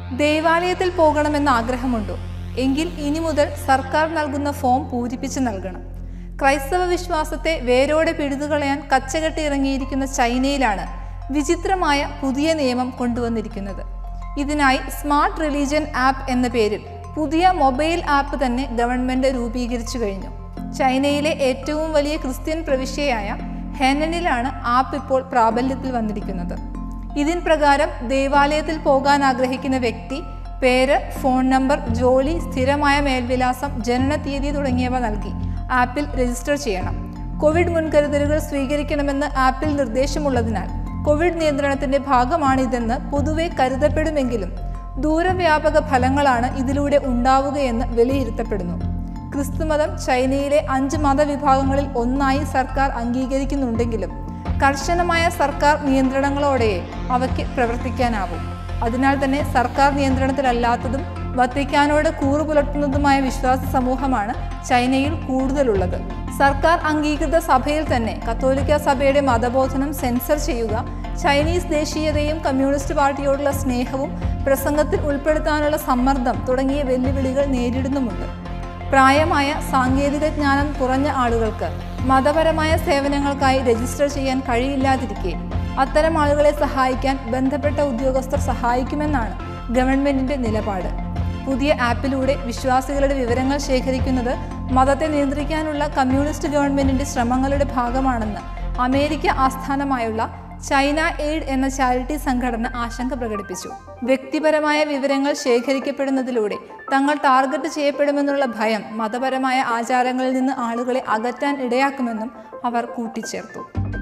ദേവാലയത്തിൽ പോകണമെന്ന് ആഗ്രഹമുണ്ടോ എങ്കിൽ ഇനി മുതൽ സർക്കാർ നൽകുന്ന ഫോം പൂരിപ്പിച്ച് നൽകണം ക്രൈസ്തവ വിശ്വാസത്തെ വേരോടെ പിഴുതുകളയാൻ കച്ചകെട്ടി ഇറങ്ങിയിരിക്കുന്ന ചൈനയിലാണ് വിചിത്രമായ പുതിയ നിയമം കൊണ്ടുവന്നിരിക്കുന്നത് ഇതിനായി സ്മാർട്ട് റിലീജിയൻ ആപ്പ് എന്ന പേരിൽ പുതിയ മൊബൈൽ ആപ്പ് തന്നെ ഗവൺമെന്റ് രൂപീകരിച്ചു കഴിഞ്ഞു ചൈനയിലെ ഏറ്റവും വലിയ ക്രിസ്ത്യൻ പ്രവിശ്യയായ ഹെനനിലാണ് ആപ്പ് ഇപ്പോൾ പ്രാബല്യത്തിൽ വന്നിരിക്കുന്നത് ഇതിൻ പ്രകാരം ദേവാലയത്തിൽ പോകാൻ ആഗ്രഹിക്കുന്ന വ്യക്തി പേര് ഫോൺ നമ്പർ ജോലി സ്ഥിരമായ മേൽവിലാസം ജനന തീയതി തുടങ്ങിയവ നൽകി ആപ്പിൽ രജിസ്റ്റർ ചെയ്യണം കോവിഡ് മുൻകരുതലുകൾ സ്വീകരിക്കണമെന്ന് ആപ്പിൽ നിർദ്ദേശമുള്ളതിനാൽ കോവിഡ് നിയന്ത്രണത്തിന്റെ ഭാഗമാണിതെന്ന് പൊതുവെ കരുതപ്പെടുമെങ്കിലും ദൂരവ്യാപക ഫലങ്ങളാണ് ഇതിലൂടെ ഉണ്ടാവുകയെന്ന് വിലയിരുത്തപ്പെടുന്നു ക്രിസ്തുമതം ചൈനയിലെ അഞ്ച് മതവിഭാഗങ്ങളിൽ ഒന്നായി സർക്കാർ അംഗീകരിക്കുന്നുണ്ടെങ്കിലും കർശനമായ സർക്കാർ നിയന്ത്രണങ്ങളോടെയേ അവയ്ക്ക് പ്രവർത്തിക്കാനാവൂ അതിനാൽ തന്നെ സർക്കാർ നിയന്ത്രണത്തിലല്ലാത്തതും വത്തിക്കാനോട് കൂറു പുലർത്തുന്നതുമായ വിശ്വാസ സമൂഹമാണ് ചൈനയിൽ കൂടുതലുള്ളത് സർക്കാർ അംഗീകൃത സഭയിൽ തന്നെ കത്തോലിക്ക സഭയുടെ മതബോധനം സെൻസർ ചെയ്യുക ചൈനീസ് ദേശീയതയും കമ്മ്യൂണിസ്റ്റ് പാർട്ടിയോടുള്ള സ്നേഹവും പ്രസംഗത്തിൽ ഉൾപ്പെടുത്താനുള്ള സമ്മർദ്ദം തുടങ്ങിയ വെല്ലുവിളികൾ നേരിടുന്നുമുണ്ട് പ്രായമായ സാങ്കേതിക ജ്ഞാനം കുറഞ്ഞ ആളുകൾക്ക് മതപരമായ സേവനങ്ങൾക്കായി രജിസ്റ്റർ ചെയ്യാൻ കഴിയില്ലാതിരിക്കെ അത്തരം ആളുകളെ സഹായിക്കാൻ ബന്ധപ്പെട്ട ഉദ്യോഗസ്ഥർ സഹായിക്കുമെന്നാണ് ഗവൺമെന്റിന്റെ നിലപാട് പുതിയ ആപ്പിലൂടെ വിശ്വാസികളുടെ വിവരങ്ങൾ ശേഖരിക്കുന്നത് മതത്തെ നിയന്ത്രിക്കാനുള്ള കമ്മ്യൂണിസ്റ്റ് ഗവൺമെന്റിന്റെ ശ്രമങ്ങളുടെ ഭാഗമാണെന്ന് അമേരിക്ക ആസ്ഥാനമായുള്ള ചൈന എയ്ഡ് എന്ന ചാരിറ്റി സംഘടന ആശങ്ക പ്രകടിപ്പിച്ചു വ്യക്തിപരമായ വിവരങ്ങൾ ശേഖരിക്കപ്പെടുന്നതിലൂടെ തങ്ങൾ ടാർഗറ്റ് ചെയ്യപ്പെടുമെന്നുള്ള ഭയം മതപരമായ ആചാരങ്ങളിൽ നിന്ന് ആളുകളെ അകറ്റാൻ ഇടയാക്കുമെന്നും അവർ കൂട്ടിച്ചേർത്തു